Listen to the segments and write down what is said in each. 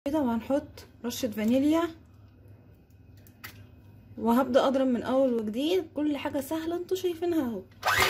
كده وهنحط رشة فانيليا وهبدأ اضرب من اول وجديد كل حاجة سهلة انتوا شايفينها اهو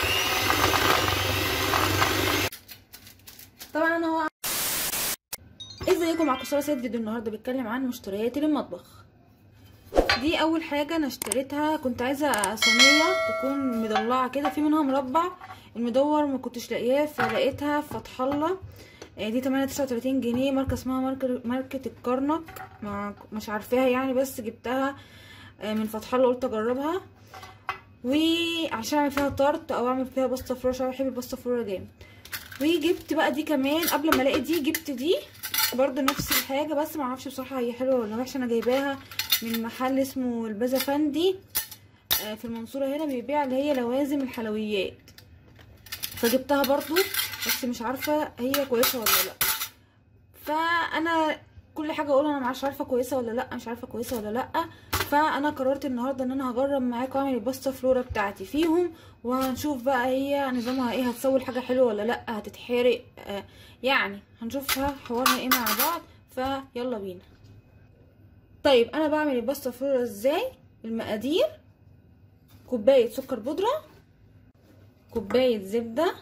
طبعا انا هو ازيكم معاكم ساره سيد فيديو النهارده بيتكلم عن مشترياتي للمطبخ دي اول حاجه انا اشتريتها كنت عايزه صينيه تكون مضلعه كده في منها مربع المدور ما كنتش لاقياه فلقيتها في فتح الله دي 839 جنيه ماركه اسمها ماركه ماركه الكرنك ما مش عارفاها يعني بس جبتها من فتح الله قلت اجربها وعشان اعمل فيها طرط او اعمل فيها باستا فلورا عشان بحب الباستا فلورا جامد وجبت بقى دي كمان قبل ما الاقي دي جبت دي برضو نفس الحاجه بس ما اعرفش بصراحه هي حلوه ولا وحشه انا جايباها من محل اسمه البازا فندي في المنصوره هنا بيبيع اللي هي لوازم الحلويات فجبتها برضو بس مش عارفه هي كويسه ولا لا فانا كل حاجه اقولها انا مش عارفه كويسه ولا لا مش عارفه كويسه ولا لا فانا قررت النهارده ان انا هجرب معاكم اعمل الباستا فلورا بتاعتي فيهم وهنشوف بقى هي نظامها ايه هتسوي الحاجه حلوه ولا لا هتتحرق آه يعني هنشوفها حوارنا ايه مع بعض فيلا بينا طيب انا بعمل الباستا فلورا ازاي المقادير كوبايه سكر بودره كوبايه زبده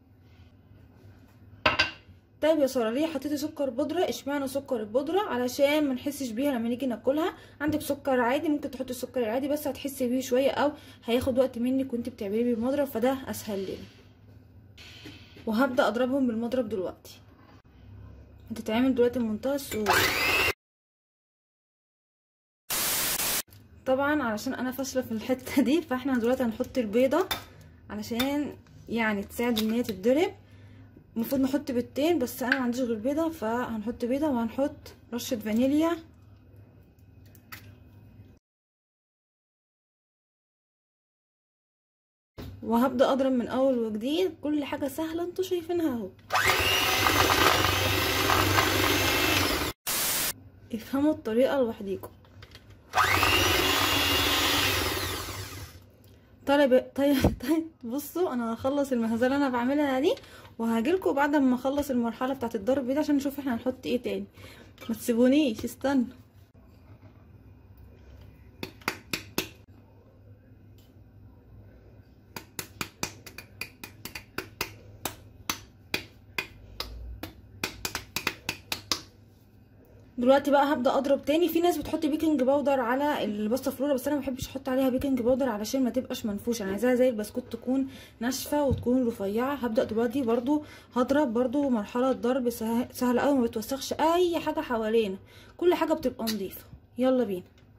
طيب يا ساره ليه حطيتي سكر بودره اشمعنى سكر البودره علشان ما نحسش بيها لما نيجي ناكلها عندك سكر عادي ممكن تحطي السكر العادي بس هتحسي بيه شويه او هياخد وقت منك وانت بتعمليه بالمضرب فده اسهل لنا وهبدا اضربهم بالمضرب دلوقتي هتتعمل دلوقتي بمنتهى السهوله طبعا علشان انا فاشله في الحته دي فاحنا دلوقتي هنحط البيضه علشان يعني تساعد ان هي تتضرب المفروض نحط بيضتين بس انا ما عنديش غير بيضه فهنحط بيضه وهنحط رشه فانيليا وهبدا اضرب من اول وجديد كل حاجه سهله انتوا شايفينها اهو افهموا الطريقه لوحديكم طيب طيب طيب بصوا انا هخلص المهزله اللي انا بعملها دي وهاجيلكوا بعد ما اخلص المرحله بتاعه الضرب دي عشان نشوف احنا هنحط ايه تاني ما تسيبونيش استنى دلوقتي بقى هبدا اضرب تاني في ناس بتحط بيكنج باودر على الباستا فلورا بس انا ما بحبش احط عليها بيكنج باودر علشان ما تبقاش منفوشه انا عايزاها زي البسكوت تكون ناشفه وتكون رفيعه هبدا دلوقتي برضو هضرب برضو مرحله ضرب سهله قوي ما بتوسخش اي حاجه حوالينا كل حاجه بتبقى نظيفه يلا بينا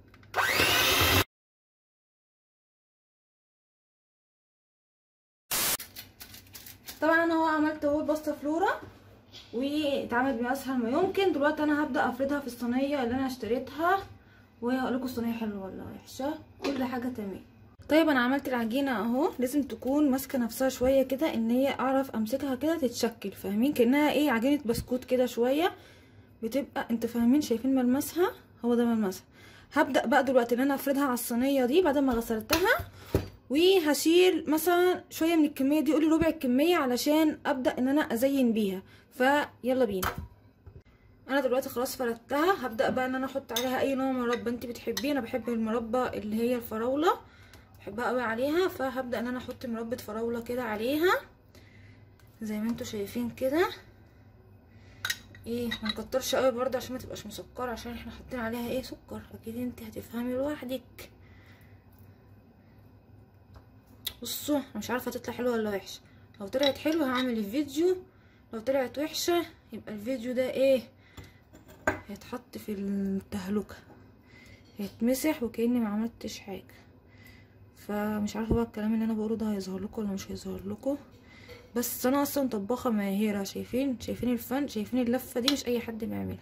طبعا انا اهو عملت اهو الباستا فلورا واتعمل باسهل ما يمكن دلوقتي انا هبدا افردها في الصينيه اللي انا اشتريتها وهقول لكم الصينيه حلوه ولا وحشه كل حاجه تمام طيب انا عملت العجينه اهو لازم تكون ماسكه نفسها شويه كده ان هي اعرف امسكها كده تتشكل فاهمين كانها ايه عجينه بسكوت كده شويه بتبقى انتوا فاهمين شايفين ملمسها هو ده ملمسها هبدا بقى دلوقتي ان انا افردها على الصينيه دي بعد ما غسلتها وهشيل مثلا شويه من الكميه دي قولي ربع الكميه علشان ابدا ان انا ازين بيها فيلا بينا انا دلوقتي خلاص فردتها هبدا بقى ان انا احط عليها اي نوع مربى انت بتحبيه انا بحب المربى اللي هي الفراوله بحبها قوي عليها فهبدا ان انا احط مربى فراوله كده عليها زي ما انتوا شايفين كده ايه ما نكترش قوي برضه عشان ما تبقاش مسكره عشان احنا حاطين عليها ايه سكر اكيد انت هتفهمي لوحدك بصوا مش عارفه تطلع حلوه ولا وحشه لو طلعت حلوه هعمل الفيديو لو طلعت وحشه يبقى الفيديو ده ايه هيتحط في التهلكه هيتمسح وكاني ما عملتش حاجه فمش عارفه بقى الكلام اللي انا بقوله ده هيظهر لكم ولا مش هيظهر لكم بس انا اصلا طباخه ماهره شايفين شايفين الفن شايفين اللفه دي مش اي حد بيعملها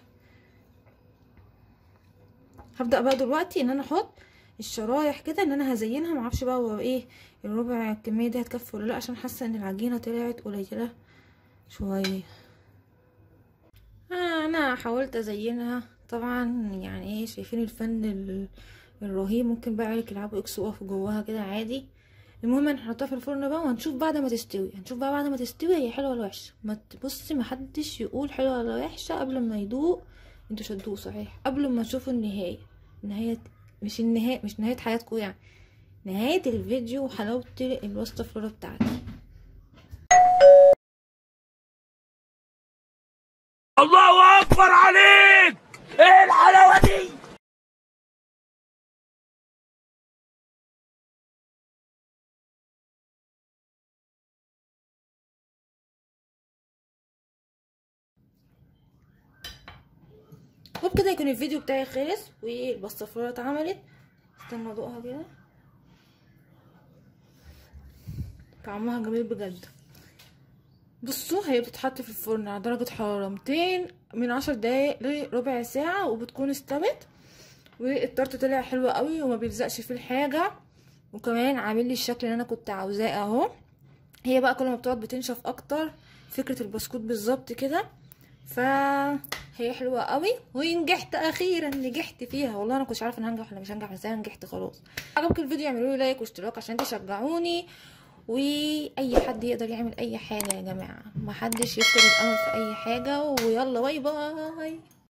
هبدا بقى دلوقتي ان انا احط الشرايح كده ان انا هزينها معرفش بقى هو ايه الربع الكميه دي هتكفي ولا لا عشان حاسه ان العجينه طلعت قليله شويه آه انا حاولت ازينها طبعا يعني ايه شايفين الفن الرهيب ممكن بقى عيالك يلعبوا اكس واقفوا جواها كده عادي المهم هنحطها في الفرن بقى وهنشوف بعد ما تستوي هنشوف بقى بعد ما تستوي هي حلوه ولا وحشه ما تبصي محدش يقول حلوه ولا وحشه قبل ما يدوق انتوا شدوه صحيح قبل ما تشوفوا النهايه نهايه مش النهايه مش نهايه حياتكم يعني نهايه الفيديو وحلاوه الوصفه فلورا بتاعتي الله اكبر عليك ايه الحلاوه دي وبكده يكون الفيديو بتاعي خلص والبصفرة اتعملت استنى ادوقها كده طعمها جميل بجد بصوا هي بتتحط في الفرن على درجة حرارة 200 من عشر دقايق لربع ساعة وبتكون استوت والطرط طلع حلو قوي وما بيلزقش في الحاجة وكمان عامل لي الشكل اللي انا كنت عاوزاه اهو هي بقى كل ما بتقعد بتنشف اكتر فكرة البسكوت بالظبط كده فهي حلوه قوي ونجحت اخيرا نجحت فيها والله انا كنتش عارفه ان هنجح ولا مش هنجح بس انا نجحت خلاص عجبك الفيديو اعملوا لي لايك واشتراك عشان تشجعوني واي حد يقدر يعمل اي حاجه يا جماعه محدش يفقد الامل في اي حاجه ويلا باي باي